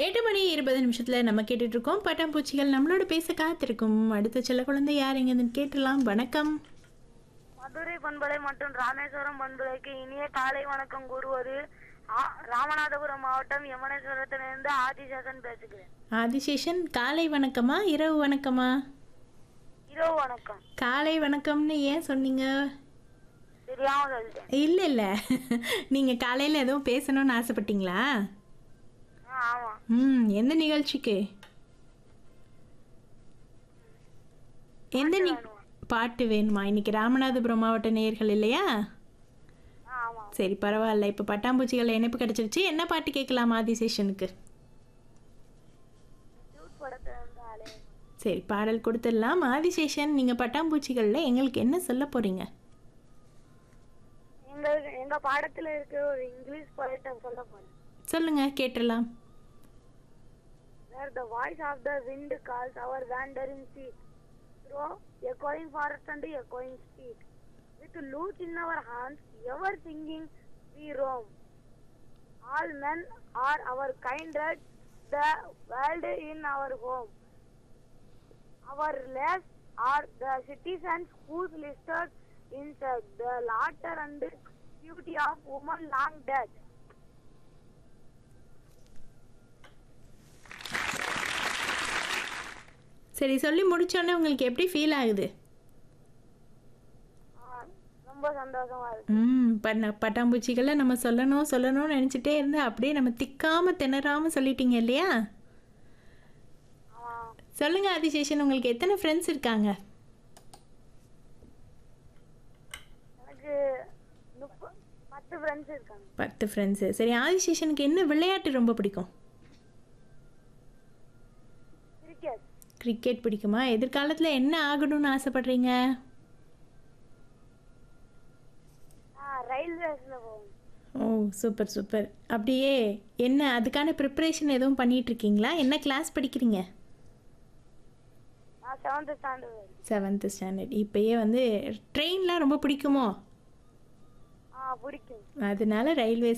எட்டு மணி இருபது நிமிஷத்துல நம்ம கேட்டுட்டு இருக்கோம் பட்டாம்பூச்சிகள் நம்மளோட பேச காத்திருக்கும் அடுத்த செல்ல குழந்தை யார் எங்கன்னு கேட்டலாம் வணக்கம் மதுரை பண்பலை மற்றும் ராமேஸ்வரம் பண்பலைக்கு இனிய காலை வணக்கம் கூறுவது ஆ- ராமநாதபுரம் மாவட்டம் யமனேஸ்வரத்திலிருந்து ஆதிசேஷன் பேசுகிறேன் ஆதிசேஷன் காலை வணக்கமா இரவு வணக்கமா இரவு வணக்கம் காலை வணக்கம்னு ஏன் சொன்னீங்க தெரியாம சொல்லிட்டேன் இல்ல இல்ல நீங்க காலையில எதுவும் பேசணும்னு ஆசைப்பட்டீங்களா ஆ, ஆமா ம் எந்த நிகழ்ச்சிக்கு எந்த நி பாட்டு வேணுமா இன்னைக்கு ராமநாதபுரம் மாவட்ட நேயர்கள் இல்லையா ஆ, ஆமா சரி பரவாயில்ல இப்போ பட்டாம்பூச்சிகள் இணைப்பு கிடைச்சிருச்சு என்ன பாட்டு கேட்கலாம் ஆதிசேஷனுக்கு டியூட் படத்துல இருந்து ஆளே சரி பாடல் கொடுத்துடலாம் ஆதிசேஷன் நீங்கள் பட்டாம்பூச்சிகளில் எங்களுக்கு என்ன சொல்ல போகிறீங்க எங்க எங்க பாடத்துல இருக்கிற ஒரு இங்கிலீஷ் poet-அ சொல்ல போறேன் சொல்லுங்க கேட்டுடலாம் Where the voice of the wind calls our wandering feet through echoing forest and echoing street. With lute in our hands, ever singing we roam. All men are our kindred, the world in our home. Our lives are the citizens whose listed inside the laughter and beauty of woman long dead. சரி சொல்லி முடிச்சோன்னே உங்களுக்கு எப்படி feel ஆகுது ஆ, ரொம்ப சந்தோஷமா இருக்கு ம் பண்ண பட்டாம்பூச்சிகளை நம்ம சொல்லணும் சொல்லணும்னு நினச்சிட்டே இருந்து அப்படியே நம்ம திக்காமல் திணறாமல் சொல்லிட்டீங்க இல்லையா ஆமா சொல்லுங்க ஆதிசேஷன் உங்களுக்கு எத்தனை ஃப்ரெண்ட்ஸ் இருக்காங்க எனக்கு முப்ப பத்து ஃப்ரெண்ட்ஸ் இருக்காங்க பத்து ஃப்ரெண்ட்ஸு சரி ஆதிசேஷனுக்கு என்ன விளையாட்டு ரொம்ப பிடிக்கும் கிரிக்கெட் கிரிக்கெட் பிடிக்குமா எதிர்காலத்தில் என்ன ஆகணும்னு ஆசைப்படுறீங்க ரயில்வேஸ்ல போவோம் ஓ சூப்பர் சூப்பர் அப்படியே என்ன அதுக்கான ப்ரிப்பரேஷன் எதுவும் பண்ணிட்டு இருக்கீங்களா என்ன கிளாஸ் படிக்கிறீங்க நான் செவன்த் ஸ்டாண்டர்ட் செவன்த்து ஸ்டாண்டர்ட் இப்போயே வந்து ட்ரெயின்லாம் ரொம்ப பிடிக்குமோ ஆ பிடிக்கும் அதனால ரயில்வே